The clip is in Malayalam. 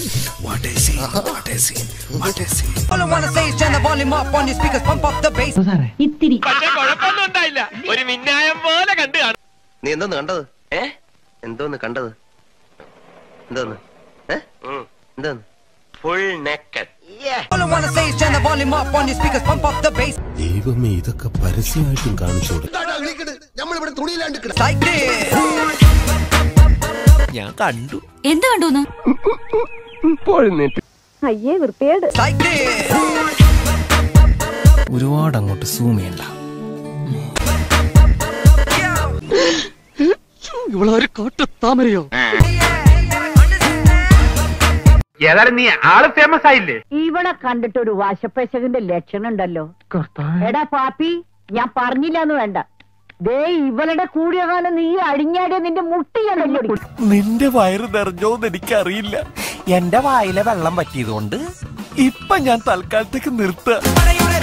What a scene, what a scene, what a scene. All I wanna say is turn the volume up on your speakers, pump up the bass. ഇത്തിരി പക്ഷെ കുഴപ്പമൊന്നും ഉണ്ടായില്ല ഒരു മിന്നായം പോലെ കണ്ടു കാണും നീ എന്തോന്ന് കണ്ടത് ഏ എന്തോന്ന് കണ്ടത് എന്തോന്ന് ഏ എന്തോന്ന് full naked All I wanna say is turn the volume up on your speakers, pump up the bass. ദൈവമേ ഇതൊക്കെ പരസ്യമായിട്ടും കാണിച്ചോട് നമ്മളിവിടെ തുണിയിലാണ്ട് കിട Like this. ഞാൻ കണ്ടു എന്ത് കണ്ടോന്ന് അയ്യേ വൃത്തിയേട് Like this. ഒരുപാട് അങ്ങോട്ട് സൂം ചെയ്യണ്ട ഏതായാലും നീ ആള് ഫേമസ് ആയില്ലേ ഇവളെ കണ്ടിട്ട് ഒരു വാശപ്പശകന്റെ ലക്ഷണം ഉണ്ടല്ലോ എടാ പാപ്പി ഞാൻ പറഞ്ഞില്ലാന്ന് വേണ്ട ദേ ഇവളുടെ കൂടിയ കാലം നീ അടിഞ്ഞാടിയ നിന്റെ മുട്ടി ഞാൻ തല്ലിയൊടിക്കും. നിന്റെ വയറ് നിറഞ്ഞോന്ന് എനിക്കറിയില്ല എന്റെ വായിലെ വെള്ളം പറ്റിയതുകൊണ്ട് ഇപ്പൊ ഞാൻ തൽക്കാലത്തേക്ക് നിർത്തുക